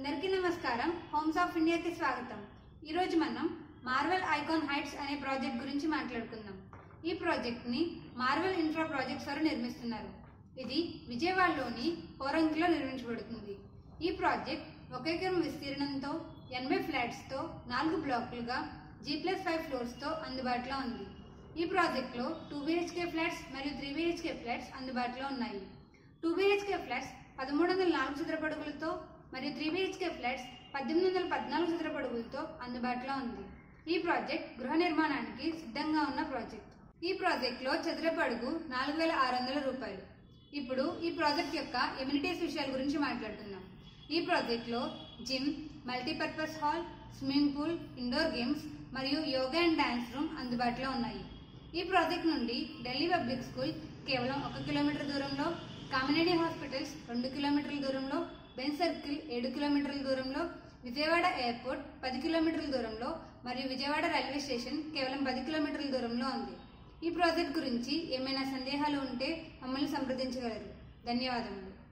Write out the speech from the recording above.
అందరికీ నమస్కారం homes of ఇండియాకి స్వాగతం ఈరోజు మనం మార్వెల్ ఐకాన్ హైట్స్ అనే ప్రాజెక్ట్ గురించి మాట్లాడుకుందాం ఈ ప్రాజెక్ట్ని మార్వెల్ ఇన్ఫ్రా ప్రాజెక్ట్స్ వారు నిర్మిస్తున్నారు ఇది విజయవాడలోని పోరంకిలో నిర్మించబడుతుంది ఈ ప్రాజెక్ట్ ఒక ఎకరం విస్తీర్ణంతో ఎనభై ఫ్లాట్స్తో నాలుగు బ్లాకులుగా జీ ప్లస్ ఫైవ్ ఫ్లోర్స్తో అందుబాటులో ఉంది ఈ ప్రాజెక్ట్లో టూ బిహెచ్కే ఫ్లాట్స్ మరియు త్రీ బిహెచ్కే ఫ్లాట్స్ అందుబాటులో ఉన్నాయి టూ బిహెచ్కే ఫ్లాట్స్ పదమూడు వందల నాలుగు చదరపడుగులతో మరియు త్రీ బిహెచ్కే ఫ్లాట్స్ పద్దెనిమిది వందల పద్నాలుగు చదరపడుగులతో అందుబాటులో ఉంది ఈ ప్రాజెక్ట్ గృహ నిర్మాణానికి సిద్ధంగా ఉన్న ప్రాజెక్ట్ ఈ ప్రాజెక్ట్లో చదరపు అడుగు నాలుగు వేల ఆరు వందల రూపాయలు ఇప్పుడు ఈ ప్రాజెక్ట్ యొక్క ఎమ్యూనిటీస్ విషయాల గురించి మాట్లాడుకుందాం ఈ ప్రాజెక్ట్లో gym multipurpose hall swimming pool indoor games మరియు యోగా అండ్ డాన్స్ రూమ్ అందుబాటులో ఉన్నాయి ఈ ప్రాజెక్ట్ నుండి ఢిల్లీ పబ్లిక్ స్కూల్ కేవలం ఒక కిలోమీటర్ దూరంలో కామినేని హాస్పిటల్స్ రెండు కిలోమీటర్ల దూరంలో బెన్ సర్కిల్ ఏడు కిలోమీటర్ల దూరంలో విజయవాడ ఎయిర్పోర్ట్ పది కిలోమీటర్ల దూరంలో మరియు విజయవాడ రైల్వే స్టేషన్ కేవలం పది కిలోమీటర్ల దూరంలో ఉంది ఈ ప్రాజెక్ట్ గురించి ఏమైనా సందేహాలు ఉంటే మమ్మల్ని సంప్రదించగలరు ధన్యవాదములు